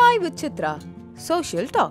Chai with Chitra. Social talk.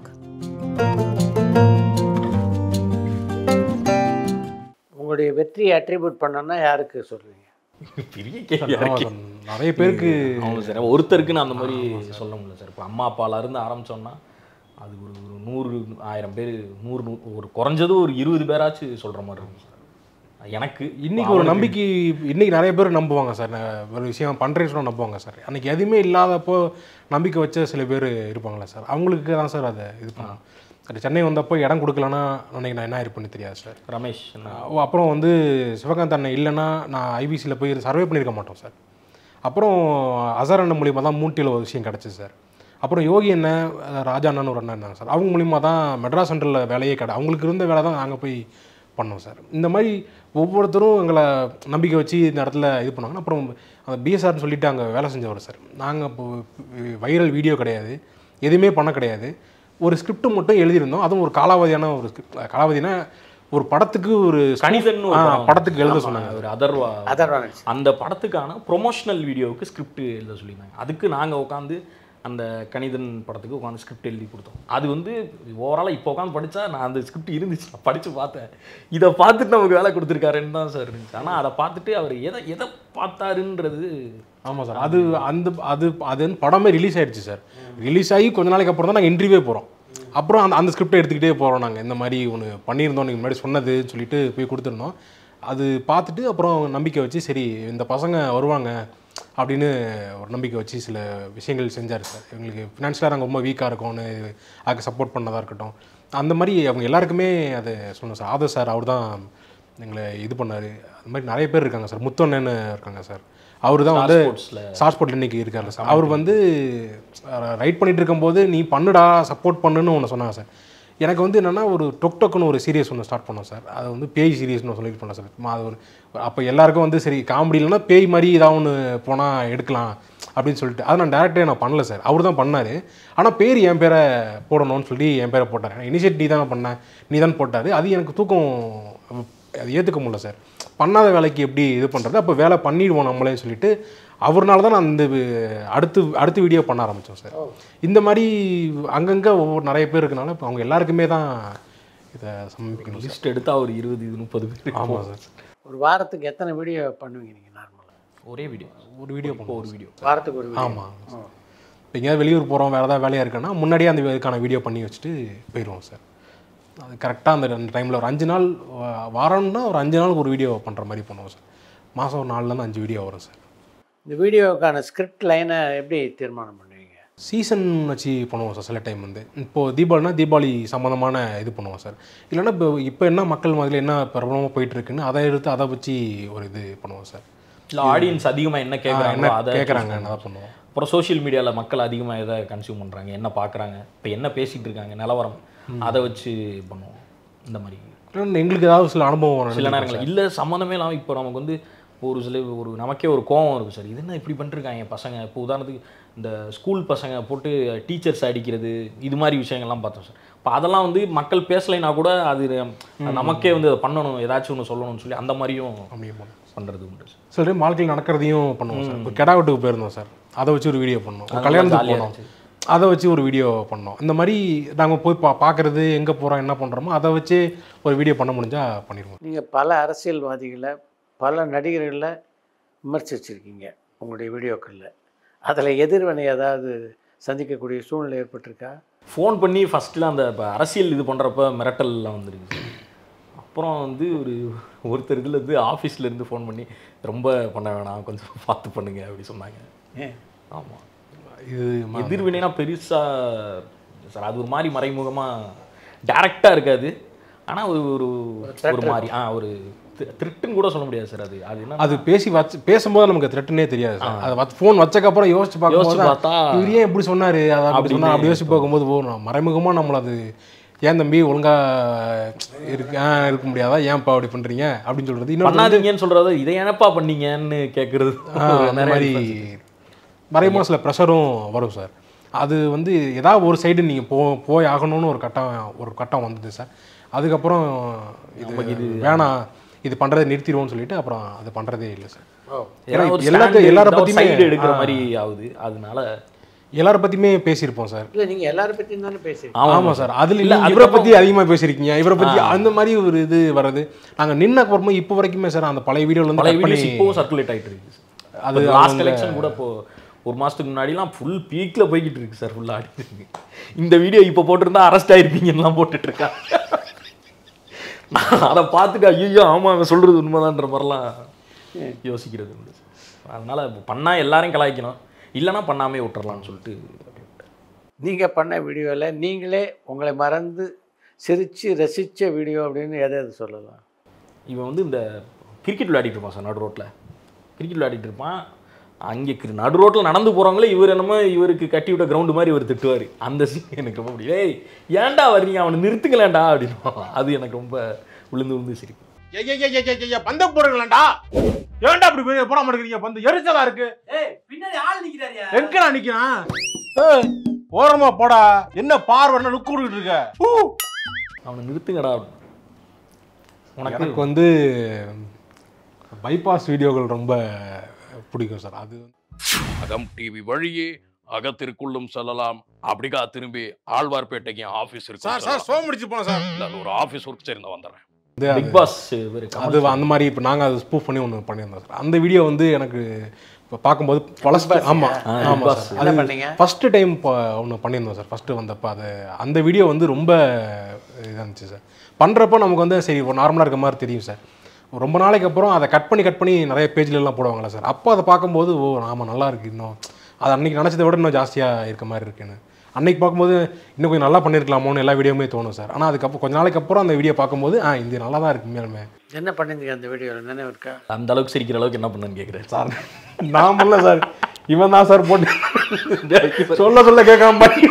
உங்களுடைய வெற்றியை attribute பண்ணனா யாருக்கு சொல்றீங்க பெரிய கேள்வியா ஆமா இருக்கு. சார். நிறைய பேருக்கு ஆமாம் சார் ஒருத்தருக்கு நான் அந்த மாதிரி சொல்ல முடியல சார் இப்போ அம்மா அப்பால இருந்து ஆரம்பிச்சோம்னா அது ஒரு ஒரு நூறு ஆயிரம் பேர் நூறு நூ- ஒரு குறைஞ்சது ஒரு இருபது பேராச்சும் சொல்ற மாதிரி இருக்கும் சார் எனக்கு இன்னைக்கு ஒரு நம்பிக்கை இன்னைக்கு நிறைய பேர் நம்புவாங்க சார் நான் ஒரு விஷயம் பண்ணுறேன்னு சொன்னா நம்புவாங்க சார் அன்னைக்கு எதுவுமே இல்லாதப்போ நம்பிக்கை வச்ச சில பேர் இருப்பாங்களா சார் அவங்களுக்கு தான் சார் அதை இது பண்ணணும் சரி சென்னை வந்தப்போ இடம் கொடுக்கலன்னா அன்னைக்கு நான் என்ன இருப்பேன்னு தெரியாது சார் ரமேஷ் என்ன அஹ் அப்புறம் வந்து சிவகாந்த் அண்ணன் இல்லைன்னா நான் ஐபிசியில் போய் சர்வே பண்ணியிருக்க மாட்டோம் சார் அப்புறம் அசர் அண்ணன் மூலியமாக தான் மூட்டியில் ஒரு விஷயம் கிடச்சி சார் அப்புறம் யோகி அண்ணன் அஹ் ராஜா அண்ணன் ஒரு அண்ணன் இருந்தாங்க சார் அவங்க மூலியமாக தான் மெட்ராஸ் சென்டரில் வேலையே கடை அவங்களுக்கு இருந்த வேலை தான் நாங்கள் போய் பண்ணோம் சார் இந்த மாதிரி ஒவ்வொருத்தரும் எங்களை நம்பிக்கை வச்சு இந்த இடத்துல இது பண்ணாங்க அப்புறம் அந்த பிஎஸ்ஆர்னு சொல்லிட்டு அங்கே வேலை செஞ்சவர் சார் நாங்கள் இப்போ வைரல் வீடியோ கிடையாது எதுவுமே பண்ண கிடையாது ஒரு ஸ்கிரிப்ட் மட்டும் எழுதியிருந்தோம் அதுவும் ஒரு காலாவதியான ஒரு ஸ்கிரிப்ட் காலாவதினா ஒரு படத்துக்கு ஒரு கணிதன் ஆ, படத்துக்கு எழுத சொன்னாங்க ஒரு அதர்வா அதர்வான அந்த படத்துக்கான ப்ரொமோஷனல் வீடியோவுக்கு ஸ்கிரிப்ட் எழுத சொல்லியிருந்தாங்க அதுக்கு நாங்கள் உட்காந்து அந்த கணிதன் படத்துக்கு உட்காந்து ஸ்கிரிப்ட் எழுதி கொடுத்தோம் அது வந்து ஓவராலாக இப்போ உட்காந்து படித்தா நான் அந்த ஸ்கிரிப்ட் இருந்துச்சு நான் படித்து பார்த்தேன் இதை பார்த்துட்டு நமக்கு வேலை கொடுத்துருக்காருன்னு தான் சார் இருந்துச்சு ஆனால் அதை பார்த்துட்டு அவர் எதை எதை பார்த்தாருன்றது ஆமாம் சார் அது அந்த அது அது வந்து படமே ரிலீஸ் ஆயிடுச்சு சார் ரிலீஸ் ஆகி கொஞ்ச நாளைக்கு அப்புறம் தான் நாங்கள் இன்டர்வியூவே போகிறோம் அப்புறம் அந்த அந்த ஸ்கிரிப்டை எடுத்துக்கிட்டே போகிறோம் நாங்கள் இந்த மாதிரி ஒன்று பண்ணியிருந்தோம் நீங்கள் முன்னாடி சொன்னதுன்னு சொல்லிட்டு போய் கொடுத்துருந்தோம் அது பார்த்துட்டு அப்புறம் நம்பிக்கை வச்சு சரி இந்த பசங்க வருவாங்க அப்படின்னு ஒரு நம்பிக்கை வச்சு சில விஷயங்கள் செஞ்சார் சார் எங்களுக்கு ஃபினான்ஷியலாக நாங்கள் ரொம்ப வீக்காக இருக்கோம்னு அதுக்கு சப்போர்ட் பண்ணதாக இருக்கட்டும் அந்த மாதிரி அவங்க எல்லாருக்குமே அதை சொன்னோம் சார் ஆதர் சார் அவர் தான் எங்களை இது பண்ணார் அந்த மாதிரி நிறைய பேர் இருக்காங்க சார் முத்தண்ணன்னு இருக்காங்க சார் அவர் தான் வந்து ஸ்போர்ட்ஸில் சார்ஸ்போர்ட் இன்னைக்கு இருக்கார்ல சார் அவர் வந்து ரைட் பண்ணிட்டு இருக்கும்போது நீ பண்ணுடா சப்போர்ட் பண்ணுன்னு ஒன்று சொன்னாங்க சார் எனக்கு வந்து என்னென்னா ஒரு டொக் டொக்குன்னு ஒரு சீரியஸ் ஒன்று ஸ்டார்ட் பண்ணோம் சார் அது வந்து பேய் சீரியஸ்னு சொல்லிட்டு பண்ணோம் சார் மா- அது ஒரு அப்போ எல்லாருக்கும் வந்து சரி காமெடி இல்லைன்னா பேய் மாதிரி ஏதாவது ஒன்று போனால் எடுக்கலாம் அப்படின்னு சொல்லிட்டு அதை நான் டேரக்டே நான் பண்ணல சார் அவர் தான் பண்ணார் ஆனால் பேர் என் பேரை போடணும்னு சொல்லி என் பேரை போட்டார் இனிஷியேட் நீ தானே பண்ண நீ தான் போட்டார் அது எனக்கு தூக்கம் அது ஏற்றுக்க முடியல சார் பண்ணாத வேலைக்கு எப்படி இது பண்ணுறது அப்போ வேலை பண்ணிடுவோம் நம்மளே சொல்லிட்டு அவர்னால தான் நான் இந்த வி- அடுத்து அடுத்த வீடியோ பண்ண ஆரம்பித்தோம் சார் இந்த மாதிரி அங்கங்கே ஒவ்வொரு நிறைய பேர் இருக்கனால இப்போ அவங்க எல்லாருக்குமே தான் இதை சமர்ப்பிக்கணும் சார் லிஸ்ட் எடுத்தால் ஒரு இருபது இது முப்பது பேர் ஆமாம் சார் ஒரு வாரத்துக்கு எத்தனை வீடியோ பண்ணுவீங்க நீங்கள் நார்மலாக ஒரே வீடியோ ஒரு வீடியோ இப்போ பண்ணுவோம் ஒரு வீடியோ வாரத்துக்கு ஒரு வீடியோ ஆமாம் இப்போ எங்கேயாவது வெளியூர் போகிறோம் வேறு ஏதாவது வேலையாக இருக்குன்னா முன்னாடியே அந்த இதுக்கான வீடியோ பண்ணி வச்சுட்டு போயிடுவோம் சார் அது கரெக்டாக அந்த ரெண்டு டைமில் ஒரு அஞ்சு நாள் வா- வாரம்னா ஒரு அஞ்சு நாளுக்கு ஒரு வீடியோ பண்ணுற மாதிரி பண்ணுவோம் சார் மாதம் ஒரு நாலுலேருந்து அஞ்சு வீடியோ வரும் சார் இந்த வீடியோவுக்கான ஸ்கிரிப்ட் லைனை எப்படி தீர்மானம் பண்ணுவீங்க சீசன் வச்சு பண்ணுவோம் சார் சில டைம் வந்து இப்போது தீபாவளினா தீபாவளி சம்மந்தமான இது பண்ணுவோம் சார் இல்லைன்னா இப்போ இப்போ என்ன மக்கள் மாதிரில என்ன பிரபலமாக போயிட்டு இருக்குன்னு அதை எடுத்து அதை வச்சு ஒரு இது பண்ணுவோம் சார் இல்லை ஆடியன்ஸ் அதிகமாக என்ன என்ன கேட்குறாங்களோ அதை கேட்குறாங்க அதை பண்ணுவோம் அப்புறம் சோஷியல் மீடியாவில் மக்கள் அதிகமாக எதை கன்சியூம் பண்ணுறாங்க என்ன பார்க்குறாங்க இப்போ என்ன பேசிகிட்டு இருக்காங்க நிலவரம் அதை வச்சு பண்ணுவோம் இந்த மாதிரி இல்லைன்னா எங்களுக்கு ஏதாவது சில அனுபவம் சில நடந்திருக்கும் நேரங்கள் இல்லை சம்மந்தமே இல்லாமல் இப்போ நமக்கு வந்து ஒரு சில ஒரு நமக்கே ஒரு கோவம் இருக்கும் சார் இது என்ன இப்படி பண்ணிருக்காங்க பசங்க இப்போ உதாரணத்துக்கு இந்த ஸ்கூல் பசங்க போட்டு டீச்சர்ஸ் அடிக்கிறது இது மாதிரி விஷயங்கள்லாம் பார்த்தோம் சார் இப்போ அதெல்லாம் வந்து மக்கள் பேசலைன்னா கூட அது நமக்கே வந்து அதை பண்ணணும் ஏதாச்சும் ஒன்று சொல்லணும்னு சொல்லி அந்த மாதிரியும் அப்படியே பண்ணுவோம் பண்ணுறது உண்டு சார் சில டைம் வாழ்க்கையில் நடக்கிறதையும் பண்ணுவோம் சார் இப்போ கெடா வீட்டுக்கு போயிருந்தோம் சார் அதை வச்சு ஒரு வீடியோ பண்ணோம் ஒரு கல்யாணத்துக்கு ஜாலியா போனோம் அதை வச்சு ஒரு வீடியோ பண்ணோம் இந்த மாதிரி நாங்கள் போய் பா பார்க்குறது எங்கே போகிறோம் என்ன பண்ணுறோமோ அதை வச்சு ஒரு வீடியோ பண்ண முடிஞ்சால் பண்ணிடுவோம் நீங்கள் பல அரசியல்வாதிகளை பல நடிகர்களை விமர்சிச்சிருக்கீங்க உங்களுடைய வீடியோக்களில் அதில் எதிர்வினை ஏதாவது சந்திக்கக்கூடிய சூழ்நிலை ஏற்பட்டிருக்கா ஃபோன் பண்ணி ஃபஸ்ட்டில் அந்த இப்போ அரசியல் இது பண்ணுறப்ப மிரட்டல்லாம் வந்துருக்கு சார் அப்புறம் வந்து ஒரு ஒருத்தர் இதில் இருந்து ஆஃபீஸில் இருந்து ஃபோன் பண்ணி ரொம்ப பண்ண வேணாம் கொஞ்சம் பார்த்து பண்ணுங்க அப்படி சொன்னாங்க ஏன் ஆமாம் இது ம- எதிர்வினைனா பெருசாக சார் அது ஒரு மாதிரி மறைமுகமாக டேரெக்டாக இருக்காது ஆனால் ஒரு ஒரு ஒரு மாதிரி ஆ ஒரு திருட்டுன்னு கூட சொல்ல முடியாது சார் அது அது என்ன அது பேசி வச்சு பேசும்போது நமக்கு த்ரெட்டுனே தெரியாது சார் அதை வச்சு ஃபோன் வச்சக்கப்புறம் யோசிச்சு யோசிச்சு பார்க்கும்போது பார்த்தா இவர் ஏன் இப்படி சொன்னார் அதை அப்படி அப்படின்னு சொன்னா அப்படி யோசிச்சு பார்க்கும்போது ஓ நான் மறைமுகமாக நம்மள அது ஏன் தம்பி ஒழுங்கா இருக்கு ஆ, இருக்க முடியாதா ஏன்ப்பா அப்படி பண்ணுறீங்க அப்படின்னு சொல்கிறது இன்னொரு பண்ணாதீங்கன்னு சொல்கிறத இதை ஏனப்பா பண்ணீங்கன்னு கேட்குறது அந்த மாதிரி மறைமுக சில ப்ரெஷரும் வரும் சார் அது வந்து ஏதாவது ஒரு சைடு நீங்கள் போ போய் ஆகணும்னு ஒரு கட்டம் ஒரு கட்டம் வந்தது சார் அதுக்கப்புறம் இது வேணாம் இது பண்ணுறதை நிறுத்திடுவோம்னு சொல்லிட்டு அப்புறம் அது பண்ணுறதே இல்லை சார் ஏன்னா ஏன்னா ஒரு எல்லாத்தையும் stand, எல்லாரை ஏதாவது பற்றியுமே side எடுக்கிற மாதிரி ஆகுது அதனால எல்லாரை பற்றியுமே பேசியிருப்போம் சார் இல்லை நீங்கள் எல்லாரும் பற்றியும் தானே பேசுறீங்க ஆமாம் சார் அதில் இல்ல, இல்லை இவரை அதுக்கப்புறம் பற்றி அதிகமாக பேசியிருக்கீங்க இவரை பற்றி அந்த மாதிரி ஒரு இது வருது நாங்கள் நின்ன அப்புறமா இப்போ வரைக்குமே சார் அந்த பழைய வீடியோல இருந்து பழைய cut பண்ணி வீடியோஸ் இப்போவும் சர்க்குலேட் ஆகிட்டு இருக்கு அது அது லாஸ்ட் கலெக்ஷன் கூட இப்போ ஒரு மாதத்துக்கு முன்னாடிலாம் ஃபுல் பீக்கில் போய்கிட்டு இருக்கு சார் ஃபுல்லாக ஆடிட்டு இருக்கு இந்த வீடியோ இப்போ போட்டிருந்தா அரெஸ்ட் ஆயிருப்பீங்கலாம் போட்டுட்டு இருக்கா நான் அதை பார்த்துட்டு ஐயோ ஆமாம் அவன் சொல்கிறது உண்மைதான்ற மாதிரிலாம் யோசிக்கிறது உண்டு அதனால் பண்ணால் எல்லாரையும் கலாய்க்கணும் இல்லைன்னா பண்ணாமே விட்டுறலாம்னு சொல்லிட்டு நீங்கள் பண்ண வீடியோவில் நீங்களே உங்களை மறந்து சிரித்து ரசித்த வீடியோ அப்படின்னு எதை எது சொல்லலாம் இவன் வந்து இந்த கிரிக்கெட் விளையாடிட்டு இருப்பான் சார் நடு ரோட்டில் கிரிக்கெட் விளையாடிட்டு இருப்பான் அங்கே கிரி- நடு ரோட்டில் நடந்து போகிறவங்களே இவர் என்னமோ இவருக்கு கட்டி விட்ட கிரவுண்டு மாதிரி இவர் திட்டுவார் அந்த சீன் எனக்கு ரொம்ப பிடிக்கும் ஏய் ஏன்டா வர்றீங்க அவனை நிறுத்துங்களேன்டா அப்படின்னு அது எனக்கு ரொம்ப விழுந்து விழுந்து சிரிக்கும் பந்த போடுங்களேன்டா ஏன்டா அப்படி போட மாட்டேங்கிறீங்க பந்து எரிச்சலா இருக்கு பின்னாடி ஆள் நிற்கிறாரியா எங்கடா நிக்கிறான் ஓரமா போடா என்ன பார்வை லுக்கு கொடுக்கிட்டு இருக்க அவனை நிறுத்துங்கடா உனக்கு எனக்கு வந்து பைபாஸ் வீடியோக்கள் ரொம்ப பிடிக்கும் சார் அது அகம் டிவி வழியே அகத்திற்குள்ளும் செல்லலாம் அப்படிக்கா திரும்பி ஆழ்வார்பேட்டைக்கு ஆபீஸ் இருக்கு சார் சார் சோ முடிச்சு போனோம் சார் இல்ல அது ஒரு ஆபீஸ் ஒர்க் சேர்ந்து வந்துடுறேன் இது பிக் பாஸ் இவர் அது அந்த மாதிரி இப்போ நாங்கள் அதை ஸ்பூஃப் பண்ணி ஒன்று பண்ணியிருந்தோம் சார் அந்த வீடியோ வந்து எனக்கு இப்போ பார்க்கும்போது பழசு ஆமாம் ஆ, ஆமாம் Big Boss. சார் என்ன அது பண்ணீங்க ஃபஸ்ட்டு டைம் ஒன்று பண்ணியிருந்தோம் சார் ஃபஸ்ட்டு வந்தப்போ அது அந்த வீடியோ வந்து ரொம்ப இதாக இருந்துச்சு சார் பண்ணுறப்போ நமக்கு வந்து சரி ஒரு நார்மலாக இருக்க மாதிரி தெரியும் சார் ரொம்ப நாளைக்கு அப்புறம் அதை கட் பண்ணி கட் பண்ணி நிறைய பேஜ்ல எல்லாம் போடுவாங்களா சார் அப்போ அதை பார்க்கும்போது ஓ ஆமாம் நல்லா இருக்கு இன்னும் அது அன்னைக்கு நினச்சதை விட இன்னும் ஜாஸ்தியாக இருக்க மாதிரி இருக்குன்னு அன்னைக்கு பார்க்கும்போது இன்னும் கொஞ்சம் நல்லா பண்ணியிருக்கலாமோன்னு எல்லா வீடியோவுமே தோணும் சார் ஆனால் அதுக்கப்புறம் கொஞ்ச நாளைக்கு அப்புறம் அந்த வீடியோ பார்க்கும்போது ஆ இது நல்லா தான் இருக்கு மேலுமே என்ன பண்ணிருந்தீங்க அந்த வீடியோவில் நினைவு இருக்கா அந்த அளவுக்கு சிரிக்கிற அளவுக்கு என்ன பண்ணுன்னு கேட்குறேன் சார் நான் பண்ணல சார் இவன் தான் சார் போட்டு சொல்ல சொல்ல கேட்காம பண்ணி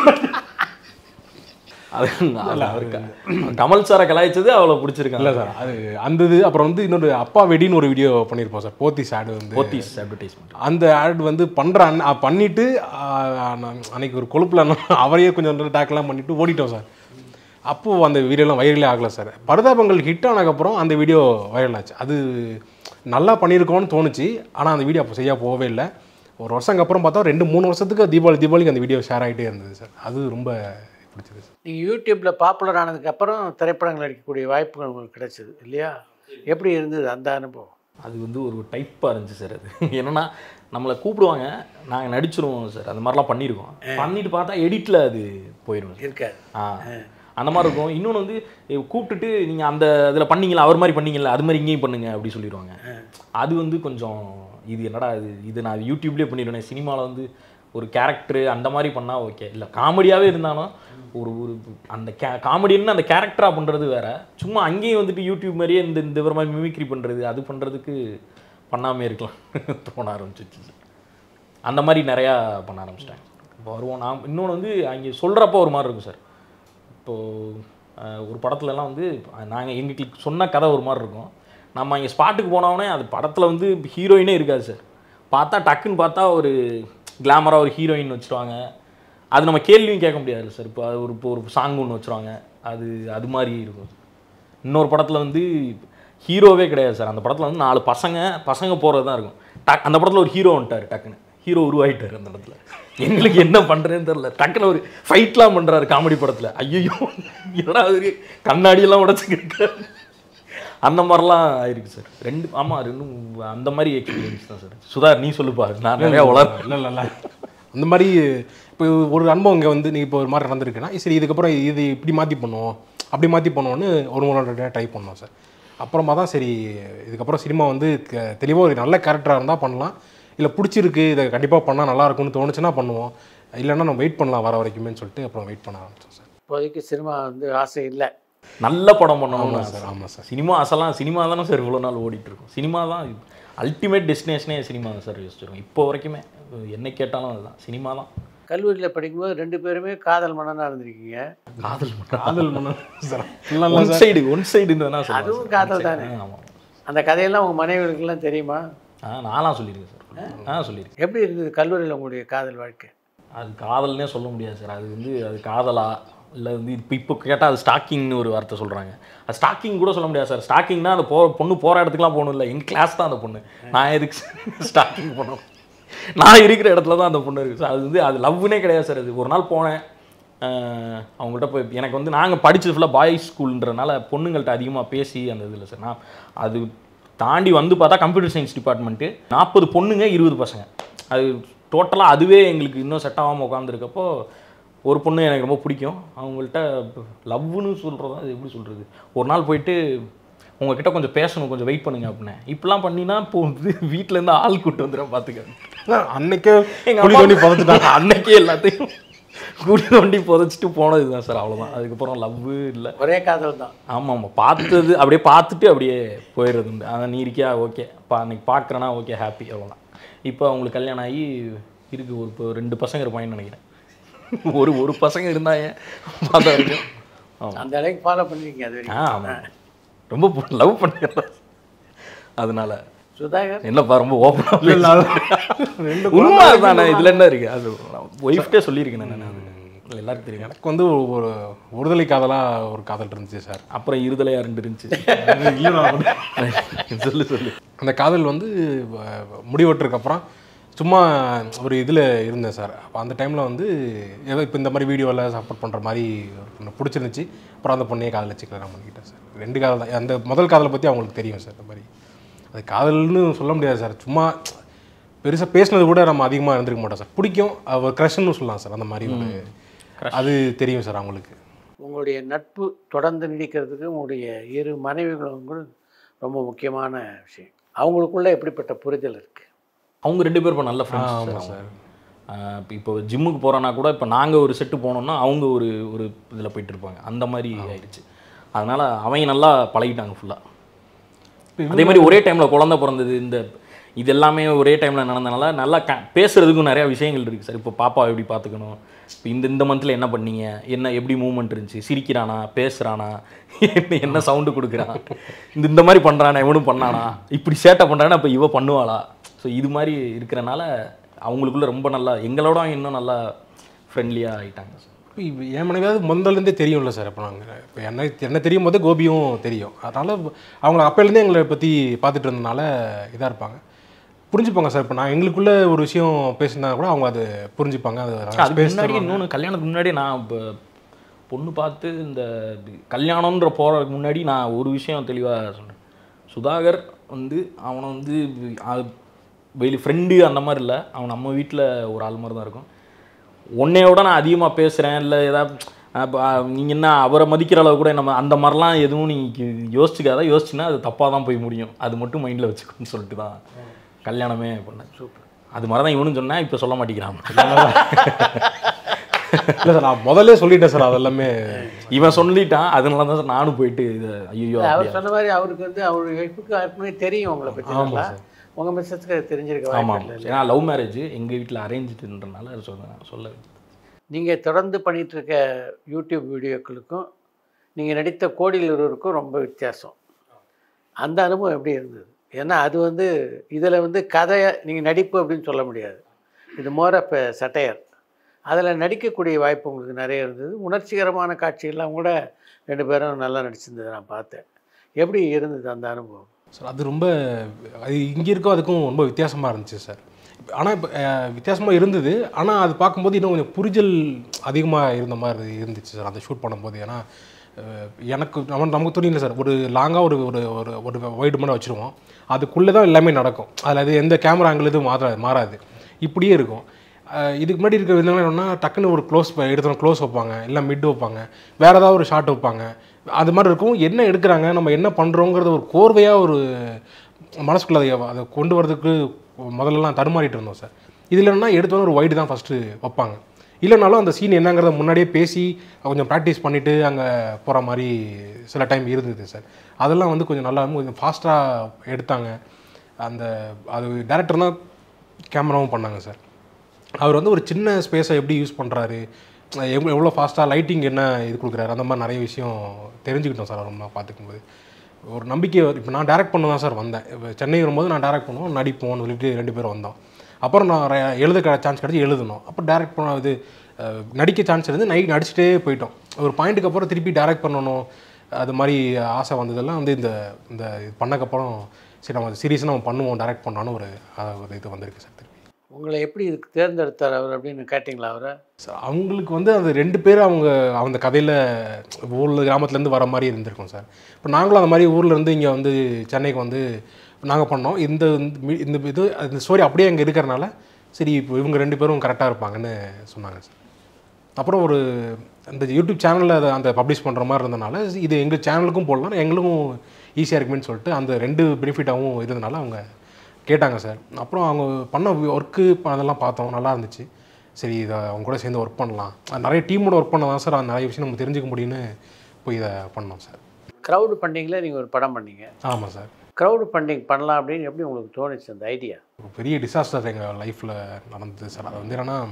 அது அது அவருக்கு கமல் சாரை கலாய்ச்சது அவ்வளோ பிடிச்சிருக்காங்க இல்லை சார் அது அந்த இது அப்புறம் வந்து இன்னொரு அப்பா வெடின்னு ஒரு வீடியோ பண்ணியிருப்போம் சார் போத்திஸ் ஆடு வந்து போத்தீஸ் அட்வர்டைஸ்மெண்ட் அந்த ஆட் வந்து பண்ணுற அன் அ- பண்ணிட்டு ஆ, நான் அன்னைக்கு ஒரு கொழுப்பில் அவரையே கொஞ்சம் டேக்கெல்லாம் பண்ணிட்டு ஓடிட்டோம் சார் அப்போது அந்த வீடியோலாம் வைரலே ஆகலை சார் பரிதாபங்கள் ஹிட் ஆனதுக்கப்புறம் அந்த வீடியோ வைரல் ஆச்சு அது நல்லா பண்ணியிருக்கோன்னு தோணுச்சு ஆனால் அந்த வீடியோ அப்போ சரியாக போகவே இல்லை ஒரு வருஷங்க அப்புறம் பார்த்தா ரெண்டு மூணு வருஷத்துக்கு தீபாவளி தீபாவளிக்கு அந்த வீடியோ ஷேர் ஆகிட்டே இருந்தது சார் அது ரொம்ப பிடிச்சது சார் நீங்கள் யூடியூப்பில் பாப்புலர் ஆனதுக்கப்புறம் திரைப்படங்கள் நடிக்கக்கூடிய வாய்ப்புகள் உங்களுக்கு கிடைச்சது இல்லையா எப்படி இருந்தது அந்த அனுபவம் அது வந்து ஒரு டைப்பாக இருந்துச்சு சார் அது என்னன்னா நம்மளை கூப்பிடுவாங்க நாங்கள் நடிச்சிருவோம் சார் அந்த மாதிரிலாம் பண்ணியிருக்கோம் பண்ணிட்டு பார்த்தா எடிட்டில் அது போயிடும் சார் இருக்காது ஆ அந்த மாதிரி இருக்கும் இன்னொன்று வந்து eh, கூப்பிட்டுட்டு நீங்கள் அந்த இதில் பண்ணீங்களா அவர் மாதிரி பண்ணீங்களா அது மாதிரி இங்கேயும் பண்ணுங்க அப்படி சொல்லிடுவாங்க அது வந்து கொஞ்சம் இது என்னடா இது இது நான் யூடியூப்லேயே பண்ணிடுவேன் சினிமாவில் வந்து ஒரு கேரக்டரு அந்த மாதிரி பண்ணால் ஓகே இல்லை காமெடியாகவே இருந்தாலும் ஒரு ஒரு அந்த கே காமெடின்னு அந்த கேரக்டராக பண்ணுறது வேற சும்மா அங்கேயும் வந்துட்டு யூடியூப் மாதிரியே இந்த இந்த ஒரு மாதிரி மிமிக்ரி பண்ணுறது அது பண்ணுறதுக்கு பண்ணாமே இருக்கலாம் தோண ஆரம்பிச்சிச்சு அந்த மாதிரி நிறையா பண்ண ஆரம்பிச்சிட்டேன் இப்போ வருவோம் நான் இன்னொன்று வந்து அங்கே சொல்கிறப்ப ஒரு மாதிரி இருக்கும் சார் இப்போது ஒரு படத்துலலாம் வந்து நாங்கள் எங்களுக்கு சொன்ன கதை ஒரு மாதிரி இருக்கும் நம்ம அங்கே ஸ்பாட்டுக்கு போனோடனே அது படத்தில் வந்து ஹீரோயினே இருக்காது சார் பார்த்தா டக்குன்னு பார்த்தா ஒரு கிளாமராக ஒரு ஹீரோயின் வச்சுருவாங்க அது நம்ம கேள்வியும் கேட்க முடியாது சார் இப்போ அது ஒரு இப்போ ஒரு சாங் ஒன்று வச்சுருவாங்க அது அது மாதிரி இருக்கும் இன்னொரு படத்தில் வந்து ஹீரோவே கிடையாது சார் அந்த படத்தில் வந்து நாலு பசங்க பசங்க போகிறது தான் இருக்கும் டக் அந்த படத்தில் ஒரு ஹீரோ வந்துட்டார் டக்குன்னு ஹீரோ உருவாயிட்டார் அந்த இடத்துல எங்களுக்கு என்ன பண்ணுறேன்னு தெரில டக்குன்னு ஒரு ஃபைட்லாம் பண்ணுறாரு காமெடி படத்தில் ஐயோ என்னடா அது கண்ணாடியெல்லாம் உடச்சிக்கிட்டு அந்த மாதிரிலாம் ஆயிருக்கு சார் ரெண்டு ஆமாம் ரெண்டும் அந்த மாதிரி எக்ஸ்பீரியன்ஸ் தான் சார் சுதார் நீ சொல்லுப்பா நான் நிறையா வளர் இல்லை இல்லை இல்லை அந்த மாதிரி இப்போ ஒரு அனுபவம் இங்கே வந்து நீ இப்போ ஒரு மாதிரி நடந்திருக்குன்னா சரி இதுக்கப்புறம் இது இப்படி மாற்றி பண்ணுவோம் அப்படி மாற்றி பண்ணுவோன்னு ஒரு முறை ட்ரை பண்ணோம் சார் அப்புறமா தான் சரி இதுக்கப்புறம் சினிமா வந்து தெளிவாக ஒரு நல்ல கேரக்டராக இருந்தால் பண்ணலாம் இல்லை பிடிச்சிருக்கு இதை கண்டிப்பாக பண்ணால் நல்லா இருக்கும்னு தோணுச்சுன்னா பண்ணுவோம் இல்லைன்னா நம்ம வெயிட் பண்ணலாம் வர வரைக்குமேன்னு சொல்லிட்டு அப்புறம் வெயிட் பண்ண ஆரம்பிச்சோம் சார் இப்போதைக்கு சினிமா வந்து ஆசை இல்லை நல்ல படம் பண்ணணும்னு ஆமாம் சார் ஆமாம் சார் சினிமா அசலாம் சினிமா தானே சார் இவ்வளோ நாள் ஓடிட்டு இருக்கும் சினிமா தான் அல்டிமேட் டெஸ்டினேஷனே சினிமா தான் சார் யோசிச்சிருக்கோம் இப்போ வரைக்குமே என்னை கேட்டாலும் அதுதான் சினிமா தான் கல்லூரியில் படிக்கும்போது ரெண்டு பேருமே காதல் மன்னனாக இருந்திருக்கீங்க காதல் காதல் பண்ண சார் ஒன் சைடு ஒன் சைடுன்னு வேணா சொல்லலாம் அதுவும் சார். காதல் One side. தானே. ஆ, ஆமாம் அந்த கதையெல்லாம் உங்கள் மனைவிகளுக்கெல்லாம் தெரியுமா ஆ நான்லாம் சொல்லியிருக்கேன் சார் ஆ சொல்லியிருக்கேன் எப்படி இருந்தது கல்லூரியில் உங்களுடைய காதல் வாழ்க்கை அது காதல்னே சொல்ல முடியாது சார் அது வந்து அது காதலா இல்லை வந்து இப்போ இப்போ கேட்டால் அது ஸ்டாக்கிங்னு ஒரு வார்த்தை சொல்கிறாங்க அது ஸ்டாக்கிங் கூட சொல்ல முடியாது சார் ஸ்டாக்கிங்னா அந்த போ பொண்ணு போகிற இடத்துக்குலாம் போகணும் இல்லை எங்கள் கிளாஸ் தான் அந்த பொண்ணு நான் எதுக்கு ஸ்டாக்கிங் பண்ணணும் நான் இருக்கிற இடத்துல தான் அந்த பொண்ணு இருக்குது சார் அது வந்து அது லவ்னே கிடையாது சார் அது ஒரு நாள் போனேன் அஹ் அவங்கள்ட்ட போய் எனக்கு வந்து நாங்கள் படிச்சது ஃபுல்லாக பாய்ஸ் ஸ்கூல்ன்றனால பொண்ணுங்கள்ட்ட அதிகமாக பேசி அந்த இதில் சார் நான் அது தாண்டி வந்து பார்த்தா கம்ப்யூட்டர் சயின்ஸ் டிபார்ட்மெண்ட்டு நாற்பது பொண்ணுங்க இருபது பசங்க அது டோட்டலாக அதுவே எங்களுக்கு இன்னும் செட் ஆகாமல் உட்காந்துருக்கப்போ ஒரு பொண்ணு எனக்கு ரொம்ப பிடிக்கும் அவங்கள்ட்ட லவ்னு சொல்கிறதா அது எப்படி சொல்கிறது ஒரு நாள் போயிட்டு உங்ககிட்ட கொஞ்சம் பேசணும் கொஞ்சம் வெயிட் பண்ணுங்க அப்படின்னேன் இப்படிலாம் பண்ணினா இப்போ வந்து வீட்டிலேருந்து ஆள் கூட்டு வந்துடும் பார்த்துக்க அன்னைக்கே எங்க குழி அம்மா தோண்டி புதைச்சிட்டாங்க அன்னைக்கே எல்லாத்தையும் குடி தோண்டி புதைச்சிட்டு போனது தான் சார் அவ்வளோதான் அதுக்கப்புறம் லவ் இல்லை ஒரே காதல் தான் ஆமாம் ஆமாம் பார்த்தது அப்படியே பார்த்துட்டு அப்படியே போயிடுறது உண்டு அதான் நீ இருக்கியா ஓகே பா அன்னைக்கு பார்க்குறேன்னா ஓகே ஹாப்பி அவ்வளோதான் இப்போ அவங்களுக்கு கல்யாணம் ஆகி இருக்கு ஒரு இப்போ ரெண்டு பசங்க இருப்பாங்கன்னு நினைக்கிறேன் ஒரு ஒரு பசங்க இருந்தாங்க பார்த்தா வரைக்கும் ஆமாம் அந்த அளவுக்கு ஃபாலோ பண்ணிருக்கீங்க அது ஆ வரைக்கும் ஆமாம் ரொம்ப லவ் பண்ணிடுறேன் அதனால சுதாகர் என்னப்பா ரொம்ப ஓப்பனாக உண்மை தானே இதில் என்ன இருக்கு அது ஒய்ஃப்டே சொல்லியிருக்கேன் நான் அது எல்லாருக்கும் தெரியும் எனக்கு வந்து ஒரு ஒரு ஒருதலை காதலாக ஒரு காதல் இருந்துச்சு சார் அப்புறம் இருதலையா ரெண்டு இருந்துச்சு சொல்லு சொல்லு அந்த காதல் வந்து அஹ், முடிவெட்டுறதுக்கு அப்புறம் சும்மா ஒரு இதில் இருந்தேன் சார் அப்போ அந்த டைமில் வந்து ஏதோ இப்போ இந்த மாதிரி வீடியோவில் சப்போர்ட் பண்ணுற மாதிரி ஒரு பொண்ணு பிடிச்சிருந்துச்சு அப்புறம் அந்த பொண்ணையே காதலிச்சு கல்யாணம் பண்ணிக்கிட்டேன் சார் ரெண்டு காதல் தான் அந்த முதல் காதலை பற்றி அவங்களுக்கு தெரியும் சார் இந்த மாதிரி அது காதல்னு சொல்ல முடியாது சார் சும்மா பெருசாக பேசினது கூட நம்ம அதிகமாக இருந்திருக்க மாட்டோம் சார் பிடிக்கும் அவர் க்ரஷ்ன்னு சொல்லலாம் சார் அந்த மாதிரி ஒரு அது தெரியும் சார் அவங்களுக்கு உங்களுடைய நட்பு தொடர்ந்து நீடிக்கிறதுக்கு உங்களுடைய இரு மனைவிகளும் கூட ரொம்ப முக்கியமான விஷயம் அவங்களுக்குள்ள எப்படிப்பட்ட புரிதல் இருக்கு அவங்க ரெண்டு பேரும் இப்போ நல்ல ஃப்ரெண்ட்ஸ் ஆமாம் சார் இப்போ இப்போ ஜிம்முக்கு போகிறோன்னா கூட இப்போ நாங்கள் ஒரு செட்டு போனோம்னா அவங்க ஒரு ஒரு இதில் போயிட்டு இருப்பாங்க அந்த மாதிரி ஆயிடுச்சு அதனால் அவங்க நல்லா பழகிட்டாங்க ஃபுல்லாக அதே மாதிரி ஒரே டைமில் குழந்தை பிறந்தது இந்த இது எல்லாமே ஒரே டைமில் நடந்தனால நல்லா க பேசுகிறதுக்கும் நிறையா விஷயங்கள் இருக்குது சார் இப்போ பாப்பா எப்படி பார்த்துக்கணும் இப்போ இந்த இந்த மந்தில் என்ன பண்ணீங்க என்ன எப்படி மூவ்மெண்ட் இருந்துச்சு சிரிக்கிறானா பேசுகிறானா என்ன என்ன சவுண்டு கொடுக்குறான் இந்த இந்த மாதிரி பண்ணுறானா இவனும் பண்ணானா இப்படி சேட்டை பண்ணுறானா இப்போ இவ பண்ணுவாளா ஸோ இது மாதிரி இருக்கிறனால அவங்களுக்குள்ள ரொம்ப நல்லா எங்களோட அவங்க இன்னும் நல்லா ஃப்ரெண்ட்லியாக ஆகிட்டாங்க சார் இப்போ என் மனைவியாவது முதல்லேருந்தே தெரியும்ல சார் இப்போ நாங்கள் இப்போ என்ன என்ன தெரியும் போது கோபியும் தெரியும் அதனால் அவங்க அப்போலேருந்தே எங்களை பற்றி பார்த்துட்டு இருந்தனால இதாக இருப்பாங்க புரிஞ்சுப்பாங்க சார் இப்போ நான் எங்களுக்குள்ள ஒரு விஷயம் பேசினா கூட அவங்க அது புரிஞ்சுப்பாங்க அது அதுக்கு பேச முன்னாடி இன்னொன்று கல்யாணத்துக்கு முன்னாடி நான் இப்போ பொண்ணு பார்த்து இந்த கல்யாணம்ன்ற போகிறதுக்கு முன்னாடி நான் ஒரு விஷயம் தெளிவாக சொன்னேன் சுதாகர் வந்து அவனை வந்து அது வெளி ஃப்ரெண்டு அந்த மாதிரி இல்லை அவன் நம்ம வீட்டில் ஒரு ஆள் மாதிரி தான் இருக்கும் உன்னையோட நான் அதிகமாக பேசுகிறேன் இல்லை ஏதாவது நீங்கள் என்ன அவரை மதிக்கிற அளவு கூட நம்ம அந்த மாதிரிலாம் எதுவும் நீ யோசிச்சுக்காத யோசிச்சுன்னா அது தப்பாக தான் போய் முடியும் அது மட்டும் மைண்டில் வச்சுக்கோன்னு சொல்லிட்டு தான் கல்யாணமே பண்ணேன் சூப்பர் அது மாதிரி தான் இவனும் சொன்னேன் இப்போ சொல்ல மாட்டேங்கிறான் இல்லை சார் நான் முதல்ல சொல்லிட்டேன் சார் அதெல்லாமே இவன் சொல்லிட்டான் அதனால தான் சார் நானும் போயிட்டு இது ஐயோ அவர் சொன்ன மாதிரி அவருக்கு வந்து அவருடைய ஒய்ஃபுக்கு ஏற்கனவே தெரியும் உங்களை பற்றி நல்லா உங்க மிஸ்ஸஸ்க்கு அது தெரிஞ்சிருக்க ஆமாம் வாய்ப்பு இல்லை ஏன்னா லவ் மேரேஜ் எங்கள் வீட்டில் அரேஞ்சுன்றனால சொல்ல சொல்ல நீங்கள் தொடர்ந்து பண்ணிட்டு இருக்க யூடியூப் வீடியோக்களுக்கும் நீங்கள் நடித்த கோடியில் ஒருவருக்கும் ரொம்ப வித்தியாசம் அந்த அனுபவம் எப்படி இருந்தது ஏன்னா அது வந்து இதில் வந்து கதையை நீங்கள் நடிப்பு அப்படின்னு சொல்ல முடியாது இது மோர் ஆஃப் சட்டையர் அதில் நடிக்கக்கூடிய வாய்ப்பு உங்களுக்கு நிறைய இருந்தது உணர்ச்சிகரமான காட்சிகள்லாம் கூட ரெண்டு பேரும் நல்லா நடிச்சிருந்ததை நான் பார்த்தேன் எப்படி இருந்தது அந்த அனுபவம் சார் அது ரொம்ப அது இங்கே இருக்கும் அதுக்கும் ரொம்ப வித்தியாசமாக இருந்துச்சு சார் ஆனால் இப்போ வித்தியாசமாக இருந்தது ஆனால் அது பார்க்கும்போது இன்னும் கொஞ்சம் புரிதல் அதிகமாக இருந்த மாதிரி இருந்துச்சு சார் அந்த ஷூட் பண்ணும்போது ஏன்னா அஹ், எனக்கு நம்ம நமக்கு தெரியல சார் ஒரு லாங்காக ஒரு ஒரு ஒரு ஒரு ஒயிட் மணி வச்சுருவோம் அதுக்குள்ளே தான் எல்லாமே நடக்கும் அதில் அது எந்த கேமரா ஆங்கிள் எதுவும் மாறாது மாறாது இப்படியே இருக்கும் அஹ், இதுக்கு முன்னாடி இருக்கிற விதங்கள் என்னன்னா டக்குன்னு ஒரு க்ளோஸ் எடுத்தோம் க்ளோஸ் வைப்பாங்க இல்லை மிட் வைப்பாங்க வேறு ஏதாவது ஒரு ஷாட் வைப்பாங்க அது மாதிரி இருக்கும் என்ன எடுக்கிறாங்க நம்ம என்ன பண்ணுறோங்கிறது ஒரு கோர்வையாக ஒரு மனசுக்குள்ள அதை அதை கொண்டு வரதுக்கு முதல்லலாம் தடுமாறிட்டு இருந்தோம் சார் இதில் என்னன்னா எடுத்தோன்னே ஒரு வைடு தான் ஃபஸ்ட்டு வைப்பாங்க இல்லைனாலும் அந்த சீன் என்னங்கிறத முன்னாடியே பேசி கொஞ்சம் ப்ராக்டிஸ் பண்ணிவிட்டு அங்கே போகிற மாதிரி சில டைம் இருந்தது சார் அதெல்லாம் வந்து கொஞ்சம் நல்லா கொஞ்சம் ஃபாஸ்ட்டாக எடுத்தாங்க அந்த அது டேரக்டர் தான் கேமராவும் பண்ணாங்க சார் அவர் வந்து ஒரு சின்ன ஸ்பேஸை எப்படி யூஸ் பண்ணுறாரு எவ்வளோ எவ்வளோ ஃபாஸ்ட்டாக லைட்டிங் என்ன இது கொடுக்குறாரு அந்த மாதிரி நிறைய விஷயம் தெரிஞ்சுக்கிட்டோம் சார் ரொம்ப பார்த்துக்கும்போது ஒரு நம்பிக்கை இப்போ நான் டேரக்ட் பண்ண தான் சார் வந்தேன் இப்போ சென்னை வரும்போது நான் டேரக்ட் பண்ணுவோம் நடிப்போம்னு சொல்லிட்டு ரெண்டு பேரும் வந்தோம் அப்புறம் நான் ர- எழுத சான்ஸ் கிடச்சி எழுதணும் அப்போ டேரக்ட் பண்ண இது அஹ், நடிக்க சான்ஸ் இருந்து நைட் நடிச்சுட்டே போயிட்டோம் ஒரு பாயிண்ட்டுக்கு அப்புறம் திருப்பி டேரக்ட் பண்ணணும் அது மாதிரி ஆசை வந்ததெல்லாம் வந்து இந்த இந்த இது பண்ணக்கப்புறம் சரி நம்ம சீரியஸாக நம்ம பண்ணுவோம் டேரக்ட் பண்ணான்னு ஒரு அஹ், ஒரு இது வந்திருக்கு சார் திருப்பி உங்களை எப்படி இதுக்கு தேர்ந்தெடுத்தார் அவர் அப்படின்னு கேட்டிங்களா அவரை So, அவங்களுக்கு வந்து அந்த ரெண்டு பேரும் அவங்க அந்த கதையில் ஊரில் கிராமத்துலேருந்து வர மாதிரி இருந்திருக்கும் சார் இப்போ நாங்களும் அந்த மாதிரி ஊர்ல இருந்து இங்கே வந்து சென்னைக்கு வந்து நாங்கள் பண்ணோம் இந்த இந்த மீ- இந்த இது இந்த ஸ்டோரி அப்படியே அங்கே இருக்கிறனால சரி இப்போ இவங்க ரெண்டு பேரும் கரெக்டாக இருப்பாங்கன்னு சொன்னாங்க சார் அப்புறம் ஒரு அந்த யூடியூப் சேனலில் அதை அந்த பப்ளிஷ் பண்ணுற மாதிரி இருந்தனால இது எங்கள் சேனலுக்கும் போடலாம் எங்களுக்கும் ஈஸியாக இருக்குமேன்னு சொல்லிட்டு அந்த ரெண்டு பெனிஃபிட்டாகவும் இருந்தனால அவங்க கேட்டாங்க சார் அப்புறம் அவங்க பண்ண ஒர்க்கு அதெல்லாம் பார்த்தோம் நல்லா இருந்துச்சு சரி இதை அவங்க கூட சேர்ந்து ஒர்க் பண்ணலாம் அது நிறைய டீமோட ஒர்க் பண்ண தான் சார் அது நிறைய விஷயம் நம்ம தெரிஞ்சுக்க முடியும்னு போய் இதை பண்ணோம் சார் க்ரௌடு ஃபண்டிங்கில் நீங்கள் ஒரு படம் பண்ணீங்க ஆமாம் சார் க்ரௌடு ஃபண்டிங் பண்ணலாம் அப்படின்னு எப்படி உங்களுக்கு தோணுச்சு அந்த ஐடியா ஒரு பெரிய டிசாஸ்டர் எங்கள் லைஃப்பில் நடந்தது சார் அது வந்து என்னென்னா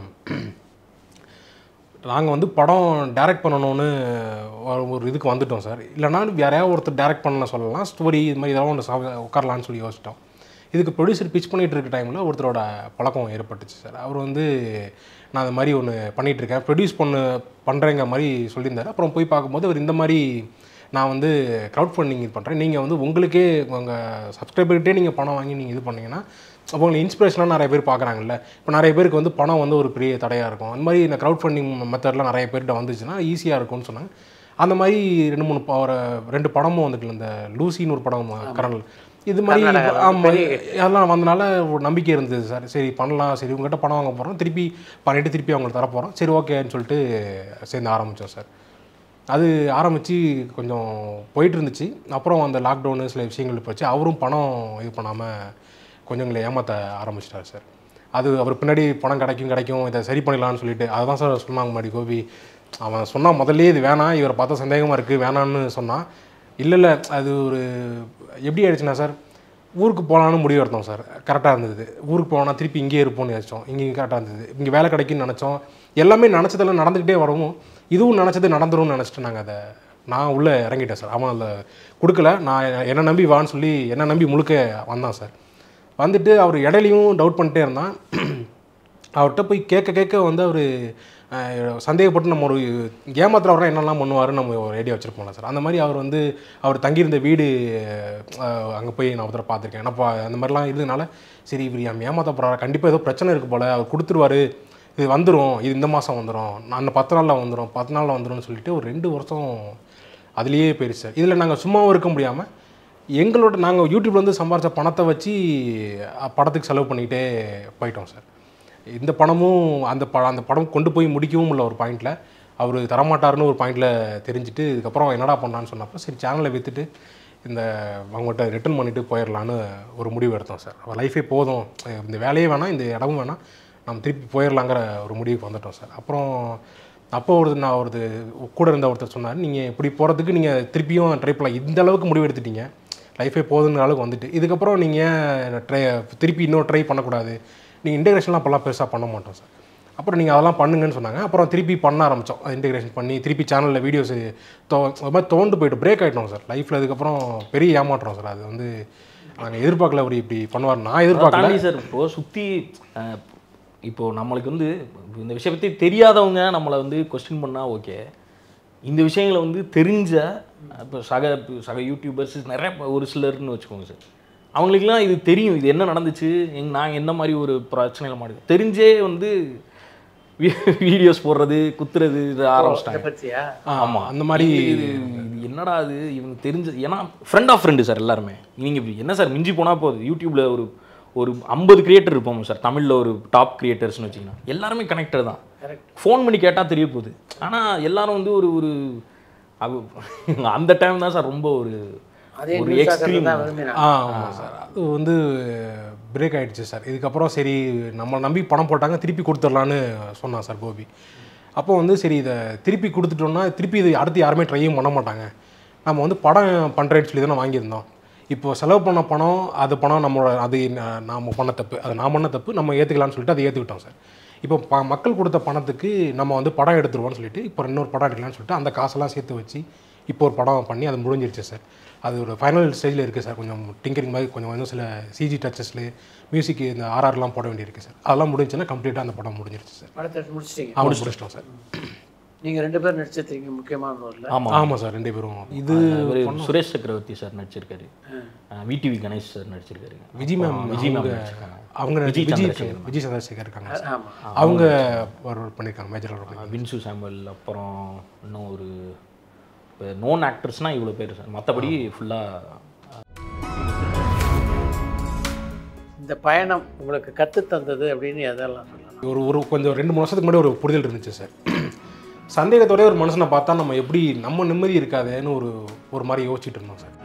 நாங்கள் வந்து படம் டைரக்ட் பண்ணணும்னு ஒரு- ஒரு இதுக்கு வந்துட்டோம் சார் இல்லைனா யாரையாவது ஒருத்தர் டைரக்ட் பண்ண சொல்லலாம் ஸ்டோரி இது மாதிரி ஏதாவது ஒன்று சா- உட்காரலான்னு சொல்லி யோசிச்சிட்டோம் இதுக்கு ப்ரொடியூசர் பிச் பண்ணிகிட்டு இருக்க டைமில் ஒருத்தரோட பழக்கம் ஏற்பட்டுச்சு சார் அவர் வந்து நான் அந்த மாதிரி ஒன்று பண்ணிகிட்ருக்கேன் ப்ரொடியூஸ் பண்ண பண்ணுறேங்க மாதிரி சொல்லியிருந்தார் அப்புறம் போய் பார்க்கும்போது அவர் இந்த மாதிரி நான் வந்து க்ரௌட் ஃபண்டிங் இது பண்ணுறேன் நீங்கள் வந்து உங்களுக்கே உங்கள் சப்ஸ்கிரைபர்கிட்டே நீங்கள் பணம் வாங்கி நீங்கள் இது பண்ணீங்கன்னா அப்போ உங்களுக்கு இன்ஸ்பிரேஷனாக நிறைய பேர் பார்க்குறாங்கல்ல இப்போ நிறைய பேருக்கு வந்து பணம் வந்து ஒரு பெரிய தடையாக இருக்கும் அந்த மாதிரி இந்த க்ரௌட் ஃபண்டிங் மெத்தட்லாம் நிறைய பேர்கிட்ட வந்துச்சுன்னா ஈஸியாக இருக்கும்னு சொன்னாங்க அந்த மாதிரி ரெண்டு மூணு ப- ஒரு ரெண்டு படமும் வந்துட்டு இந்த லூசின்னு ஒரு படம் கரல் இது மாதிரி கர்நாடகால ஆமாம் பெரிய அதெல்லாம் வந்தனால ஒரு நம்பிக்கை இருந்தது சார் சரி பண்ணலாம் சரி உங்கள்கிட்ட பணம் வாங்க போகிறோம் திருப்பி பண்ணிட்டு திருப்பி அவங்களுக்கு தர போகிறோம் சரி ஓகேன்னு சொல்லிட்டு சேர்ந்து ஆரம்பித்தோம் சார் அது ஆரம்பித்து கொஞ்சம் போயிட்டு இருந்துச்சு அப்புறம் அந்த லாக்டவுனு சில விஷயங்கள் போச்சு அவரும் பணம் இது பண்ணாமல் கொஞ்சம் எங்களை ஏமாற்ற ஆரம்பிச்சிட்டார் சார் அது அவர் பின்னாடி பணம் கிடைக்கும் கிடைக்கும் இதை சரி பண்ணிடலாம்னு சொல்லிட்டு அதுதான் சார் சொன்னாங்க முன்னாடி கோபி அவன் சொன்னான் முதல்லயே இது வேணாம் இவரை பார்த்தா சந்தேகமாக இருக்குது வேணான்னு சொன்னான் இல்லை இல்லை அது ஒரு எப்படி ஆயிடுச்சுன்னா சார் ஊருக்கு போகலான்னு முடிவு எடுத்தோம் சார் கரெக்டாக இருந்தது ஊருக்கு போனால் திருப்பி இங்கேயே இருப்போம்னு நினச்சோம் இங்கே கரெக்டாக இருந்தது இங்கே வேலை கிடைக்குன்னு நினச்சோம் எல்லாமே நினச்சதெல்லாம் நடந்துக்கிட்டே வரவும் இதுவும் நினச்சது நடந்துரும்னு நினச்சிட்டு நாங்கள் அதை நான் உள்ளே இறங்கிட்டேன் சார் அவன் அதில் கொடுக்கல நான் என்னை நம்பி வான்னு சொல்லி என்னை நம்பி முழுக்க வந்தான் சார் வந்துட்டு அவர் இடையிலையும் டவுட் பண்ணிட்டே இருந்தான் அவர்கிட்ட போய் கேட்க கேட்க வந்து அவர் சந்தேகப்பட்டு நம்ம ஒரு ஏமாத்துறவரை என்னெல்லாம் பண்ணுவாருன்னு நம்ம ஒரு ஐடியா வச்சுருப்போம்ல சார் அந்த மாதிரி அவர் வந்து அவர் தங்கியிருந்த வீடு அங்கே போய் நான் ஒருத்தரை பார்த்துருக்கேன் அப்போ அந்த மாதிரிலாம் இருந்ததுனால சரி இவர் என் ஏமாத்த போகிறாரு கண்டிப்பாக ஏதோ பிரச்சனை இருக்குது போல் அவர் கொடுத்துருவாரு இது வந்துடும் இது இந்த மாதம் வந்துடும் நான் பத்து நாளில் வந்துடும் பத்து நாளில் வந்துடும்னு சொல்லிட்டு ஒரு ரெண்டு வருஷம் அதுலேயே போயிடுச்சு சார் இதில் நாங்கள் சும்மாவும் இருக்க முடியாமல் எங்களோட நாங்கள் யூடியூப்லேருந்து சம்பாரித்த பணத்தை வச்சு அஹ், படத்துக்கு செலவு பண்ணிக்கிட்டே போயிட்டோம் சார் இந்த பணமும் அந்த ப அந்த படம் கொண்டு போய் முடிக்கவும் இல்லை ஒரு பாயிண்டில் அவர் தரமாட்டாருன்னு ஒரு பாயிண்டில் தெரிஞ்சுட்டு இதுக்கப்புறம் என்னடா பண்ணான்னு சொன்னப்போ சரி சேனலை விற்றுட்டு இந்த அவங்கள்ட்ட ரிட்டர்ன் பண்ணிட்டு போயிடலான்னு ஒரு முடிவு எடுத்தோம் சார் அவர் லைஃபே போதும் இந்த வேலையே வேணாம் இந்த இடமும் வேணாம் நம்ம திருப்பி போயிடலாங்கிற ஒரு முடிவுக்கு வந்துட்டோம் சார் அப்புறம் அப்போ ஒரு நான் ஒரு கூட இருந்த ஒருத்தர் சொன்னார் நீங்கள் இப்படி போகிறதுக்கு நீங்கள் திருப்பியும் ட்ரை பண்ணலாம் இந்த அளவுக்கு முடிவு எடுத்துட்டீங்க லைஃபே போதுங்கிற அளவுக்கு வந்துட்டு இதுக்கப்புறம் நீங்கள் ட்ரை திருப்பி இன்னொரு ட்ரை பண்ணக்கூடாது நீங்கள் இன்டெகிரேஷன்லாம் அப்போல்லாம் பெருசாக பண்ண மாட்டோம் சார் அப்புறம் நீங்கள் அதெல்லாம் பண்ணுங்கன்னு சொன்னாங்க அப்புறம் திருப்பி பண்ண ஆரம்பித்தோம் இன்டெகிரேஷன் பண்ணி திருப்பி சேனலில் வீடியோஸ் தோ அது மாதிரி தோண்டு போயிட்டு பிரேக் ஆகிட்டோம் சார் லைஃப்பில் அதுக்கப்புறம் பெரிய ஏமாற்றம் சார் அது வந்து நாங்கள் எதிர்பார்க்கல அவர் இப்படி பண்ணுவார் நான் எதிர்பார்க்கல தாண்டி சார் இப்போ சுற்றி இப்போ நம்மளுக்கு வந்து இந்த விஷயம் பற்றி தெரியாதவங்க நம்மளை வந்து கொஸ்டின் பண்ணால் ஓகே இந்த விஷயங்களை வந்து தெரிஞ்ச இப்போ சக சக யூடியூபர்ஸ் நிறைய ப- ஒரு சிலர்னு வச்சுக்கோங்க சார் அவங்களுக்குலாம் இது தெரியும் இது என்ன நடந்துச்சு எங் நாங்கள் என்ன மாதிரி ஒரு பிரச்சனையில் மாடு தெரிஞ்சே வந்து வீடியோஸ் போடுறது குத்துறது இது இதை ஆரம்பிச்சிட்டாங்க பற்றியா ஆமாம் அந்த மாதிரி இது இது என்னடா அது இவங்க தெரிஞ்ச ஏன்னா ஃப்ரெண்ட் ஆஃப் ஃப்ரெண்டு சார் எல்லாருமே நீங்கள் என்ன சார் மிஞ்சி போனால் போகுது யூடியூப்பில் ஒரு ஒரு ஐம்பது கிரியேட்டர் இருப்போம் சார் தமிழில் ஒரு டாப் கிரியேட்டர்ஸ்னு வச்சிங்கன்னா எல்லாருமே கனெக்டட் தான் ஃபோன் பண்ணி கேட்டால் தெரிய போகுது ஆனால் எல்லாரும் வந்து ஒரு ஒரு அது அந்த டைம் தான் சார் ரொம்ப ஒரு அதே ஒரு நியூஸ் எக்ஸ்ட்ரீம் தான் விரும்பினான் ஆ ஆமாம் சார் அது வந்து பிரேக் ஆயிடுச்சு சார் இதுக்கப்புறம் சரி நம்ம நம்பி பணம் போட்டாங்க திருப்பி கொடுத்துடலான்னு சொன்னான் சார் கோபி அப்போ வந்து சரி இதை திருப்பி கொடுத்துட்டோம்னா திருப்பி இது அடுத்து யாருமே ட்ரையும் பண்ண மாட்டாங்க நம்ம வந்து படம் பண்ணுறேன்னு சொல்லி தானே வாங்கியிருந்தோம் இப்போ செலவு பண்ண பணம் அது பணம் நம்மளோட அது ந- நாம பண்ண தப்பு அது நான் பண்ண தப்பு நம்ம ஏற்றுக்கலாம்னு சொல்லிட்டு அதை ஏற்றுக்கிட்டோம் சார் இப்போ ப மக்கள் கொடுத்த பணத்துக்கு நம்ம வந்து படம் எடுத்துருவோம்னு சொல்லிட்டு இப்போ இன்னொரு படம் எடுக்கலாம்னு சொல்லிட்டு அந்த காசெல்லாம் சேர்த்து வச்சு இப்போ ஒரு படம் பண்ணி அது முடிஞ்சிருச்சு சார் அது ஒரு ஃபைனல் ஸ்டேஜில் இருக்குது சார் கொஞ்சம் டிங்கரிங் மாதிரி கொஞ்சம் கொஞ்சம் சில சிஜி டச்சஸில் மியூசிக் இந்த ஆர்ஆர்லாம் போட வேண்டியிருக்கு சார் அதெல்லாம் முடிஞ்சுன்னா கம்ப்ளீட்டாக அந்த படம் முடிஞ்சிருச்சு சார் படத்தை எடுத்து முடிச்சிட்டீங்க அவனு முடிச்சிட்டோம் சார் நீங்கள் ரெண்டு பேரும் நடிச்சிருக்கீங்க முக்கியமான ரோலில் ஆமாம் ஆமாம் சார் ரெண்டு பேரும் இது இவர் சுரேஷ் சக்கரவர்த்தி சார் நடிச்சிருக்காரு விடிவி கணேஷ் சார் நடிச்சிருக்காரு விஜய் மேம் விஜய் மேம் அவங்க- நடிச்சிருக்காங்க அவங்க விஜய் விஜய் சந்திரசேகர் விஜய் சந்திரசேகர் இருக்காங்க சார். ஆமாம் அவங்க ஒரு ரோல் பண்ணியிருக்காங்க மேஜர் ரோல் பண்ணியிருக்காங்க வின்சு சாம்பல் அப்புறம் இன்னும் ஒரு நோன் ஆக்டர்ஸ்னால் இவ்வளோ பேர் சார் மற்றபடி ஃபுல்லாக இந்த பயணம் உங்களுக்கு கற்றுத் தந்தது அப்படின்னு எதெல்லாம் சொல்லலாம் ஒரு ஒரு கொஞ்சம் ரெண்டு மூணு வருஷத்துக்கு முன்னாடி ஒரு புரிதல் இருந்துச்சு சார் சந்தேகத்தோடய ஒரு மனுஷனை பார்த்தா நம்ம எப்படி நம்ம நிம்மதி இருக்காதேன்னு ஒரு ஒரு மாதிரி யோசிச்சுட்டு இருந்தோம் சார்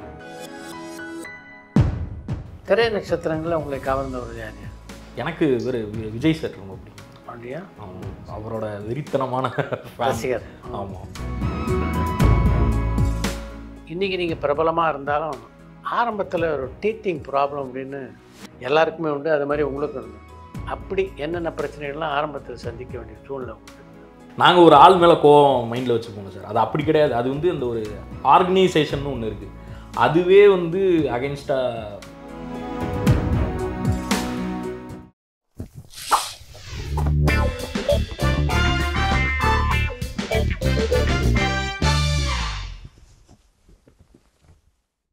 திரை நட்சத்திரங்களில் உங்களை கவர்ந்தவர் யார் யார் எனக்கு இவர் விஜய் சார் ரொம்ப பிடிக்கும் அப்படியா ஆமா. அவரோட வெறித்தனமான ரசிகர் ஆமாம் இன்றைக்கி நீங்கள் பிரபலமாக இருந்தாலும் ஆரம்பத்தில் ஒரு டீட்டிங் ப்ராப்ளம் அப்படின்னு எல்லாருக்குமே உண்டு அது மாதிரி உங்களுக்கும் உண்டு அப்படி என்னென்ன பிரச்சனைகள்லாம் ஆரம்பத்தில் சந்திக்க வேண்டிய சூழ்நிலை உண்டு நாங்கள் ஒரு ஆள் மேலே கோவம் மைண்டில் வச்சுப்போங்க சார் அது அப்படி கிடையாது அது வந்து அந்த ஒரு ஆர்கனைசேஷன் ஒன்று இருக்குது அதுவே வந்து அகைன்ஸ்டாக